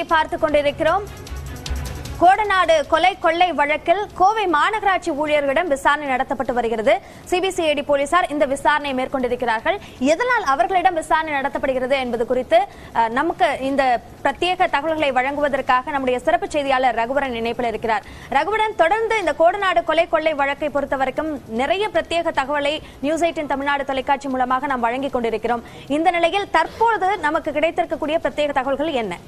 பார்த்துக் கொண்டிருக்கிறோம் கோடநாடு கொலை கொள்ளை வழக்கில் கோவை மாநகராட்சி ஊழியர்களிடம் விசாரணை நடத்தப்பட்டு வருகிறது சிபிசிஐடி போலீசார் இந்த விசாரணையை மேற்கொண்டிருக்கிறார்கள் எதனால் அவர்களிடம் விசாரணை நடத்தப்படுகிறது என்பது குறித்து அஹ், நமக்கு இந்த பிரத்யேக தகவல்களை வழங்குவதற்காக நம்முடைய சிறப்பு செய்தியாளர் ரகுவரன் இணைப்பில் இருக்கிறார் ரகுவரன் தொடர்ந்து இந்த கோடநாடு கொலை கொள்ளை வழக்கை பொறுத்தவரைக்கும் நிறைய பிரத்யேக தகவலை நியூஸ் எயிட்டின் தமிழ்நாடு தொலைக்காட்சி மூலமாக நாம் வழங்கிக் கொண்டிருக்கிறோம் இந்த நிலையில் தற்பொழுது நமக்கு கிடைத்திருக்கக்கூடிய பிரத்யேக தகவல்கள் என்ன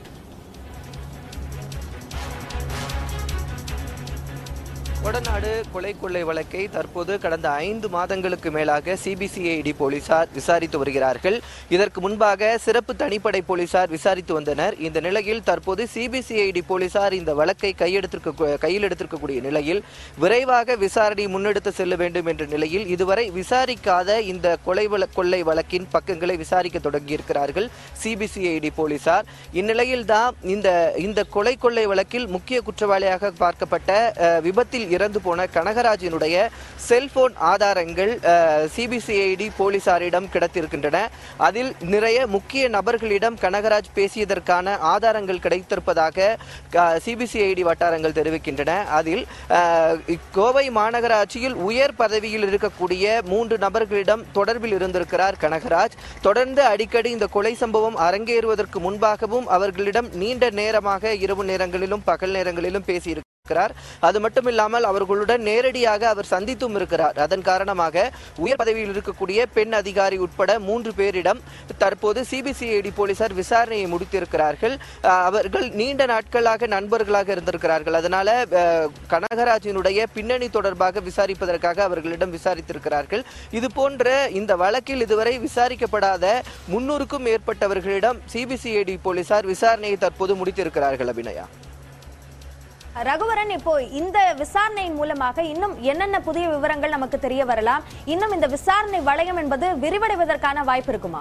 கொடநாடு கொலை கொள்ளை வழக்கை தற்போது கடந்த ஐந்து மாதங்களுக்கு மேலாக சிபிசிஐடி போலீசார் விசாரித்து வருகிறார்கள் இதற்கு முன்பாக சிறப்பு தனிப்படை போலீசார் விசாரித்து வந்தனர் இந்த நிலையில் தற்போது சிபிசிஐடி போலீசார் இந்த வழக்கை கையெடுத்திருக்க கையில் எடுத்திருக்கக்கூடிய நிலையில் விரைவாக விசாரணை முன்னெடுத்து செல்ல வேண்டும் என்ற நிலையில் இதுவரை விசாரிக்காத இந்த கொலை வழ- கொள்ளை வழக்கின் பக்கங்களை விசாரிக்க தொடங்கியிருக்கிறார்கள் சிபிசிஐடி போலீசார் இந்நிலையில் தான் இந்த இந்த கொலை கொள்ளை வழக்கில் முக்கிய குற்றவாளியாக பார்க்கப்பட்ட அஹ், விபத்தில் இறந்து போன கனகராஜினுடைய செல்போன் ஆதாரங்கள் சிபிசிஐடி போலீசாரிடம் கிடைத்திருக்கின்றன அதில் நிறைய முக்கிய நபர்களிடம் கனகராஜ் பேசியதற்கான ஆதாரங்கள் கிடைத்திருப்பதாக சிபிசிஐடி வட்டாரங்கள் தெரிவிக்கின்றன அதில் அஹ், கோவை மாநகராட்சியில் உயர் பதவியில் இருக்கக்கூடிய மூன்று நபர்களிடம் தொடர்பில் இருந்திருக்கிறார் கனகராஜ் தொடர்ந்து அடிக்கடி இந்த கொலை சம்பவம் அரங்கேறுவதற்கு முன்பாகவும் அவர்களிடம் நீண்ட நேரமாக இரவு நேரங்களிலும் பகல் நேரங்களிலும் பேசியிருக்கிறார் அது மட்டும் இல்லாமல் அவர்களுடன் நேரடியாக அவர் சந்தித்தும் இருக்கிறார் அதன் காரணமாக உயர் பதவியில் இருக்கக்கூடிய பெண் அதிகாரி உட்பட மூன்று பேரிடம் தற்போது சிபிசிஐடி போலீசார் விசாரணையை முடித்திருக்கிறார்கள் அஹ், அவர்கள் நீண்ட நாட்களாக நண்பர்களாக இருந்திருக்கிறார்கள் அதனால அஹ், கனகராஜினுடைய பின்னணி தொடர்பாக விசாரிப்பதற்காக அவர்களிடம் விசாரித்திருக்கிறார்கள் இது போன்ற இந்த வழக்கில் இதுவரை விசாரிக்கப்படாத முன்னூறுக்கும் மேற்பட்டவர்களிடம் சிபிசிஐடி போலீசார் விசாரணையை தற்போது முடித்திருக்கிறார்கள் அபிநயா ரகுவரன் இப்போ இந்த விசாரணையின் மூலமாக இன்னும் என்னென்ன புதிய விவரங்கள் நமக்கு தெரிய வரலாம் இன்னும் இந்த விசாரணை வளையம் என்பது விரிவடைவதற்கான வாய்ப்பு இருக்குமா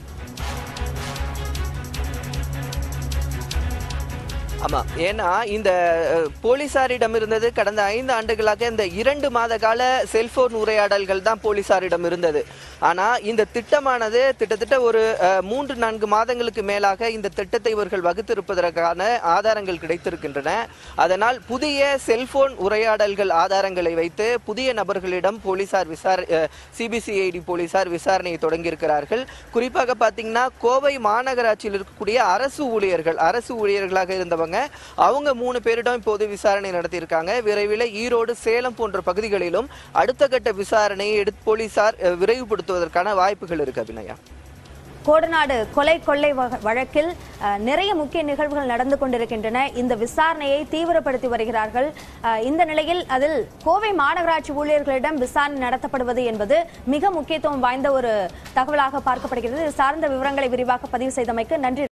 ஆமா ஏன்னா இந்த அஹ், போலீசாரிடம் இருந்தது கடந்த ஐந்து ஆண்டுகளாக இந்த இரண்டு மாத கால செல்போன் உரையாடல்கள் தான் போலீசாரிடம் இருந்தது ஆனா இந்த திட்டமானது கிட்டத்தட்ட ஒரு அஹ், மூன்று நான்கு மாதங்களுக்கு மேலாக இந்த திட்டத்தை இவர்கள் வகுத்திருப்பதற்கான ஆதாரங்கள் கிடைத்திருக்கின்றன அதனால் புதிய செல்போன் உரையாடல்கள் ஆதாரங்களை வைத்து புதிய நபர்களிடம் போலீசார் விசார சிபிசிஐடி போலீசார் விசாரணையை தொடங்கியிருக்கிறார்கள் குறிப்பாக பார்த்தீங்கன்னா கோவை மாநகராட்சியில் இருக்கக்கூடிய அரசு ஊழியர்கள் அரசு ஊழியர்களாக இருந்தவங்க அவங்க மூணு பேரிடம் இப்போது விசாரணை நடத்தியிருக்காங்க விரைவில் ஈரோடு சேலம் போன்ற பகுதிகளிலும் அடுத்த கட்ட விசாரணையை எடுத்து போலீசார் அஹ், விரைவுபடுத்துவதற்கான வாய்ப்புகள் இருக்கு அபிநயா கோடநாடு கொலை கொள்ளை வக- வழக்கில் அஹ், நிறைய முக்கிய நிகழ்வுகள் நடந்து கொண்டிருக்கின்றன இந்த விசாரணையை தீவிரப்படுத்தி வருகிறார்கள் அஹ், இந்த நிலையில் அதில் கோவை மாநகராட்சி ஊழியர்களிடம் விசாரணை நடத்தப்படுவது என்பது மிக முக்கியத்துவம் வாய்ந்த ஒரு தகவலாக பார்க்கப்படுகிறது இது சார்ந்த விவரங்களை விரிவாக பதிவு செய்தமைக்கு நன்றி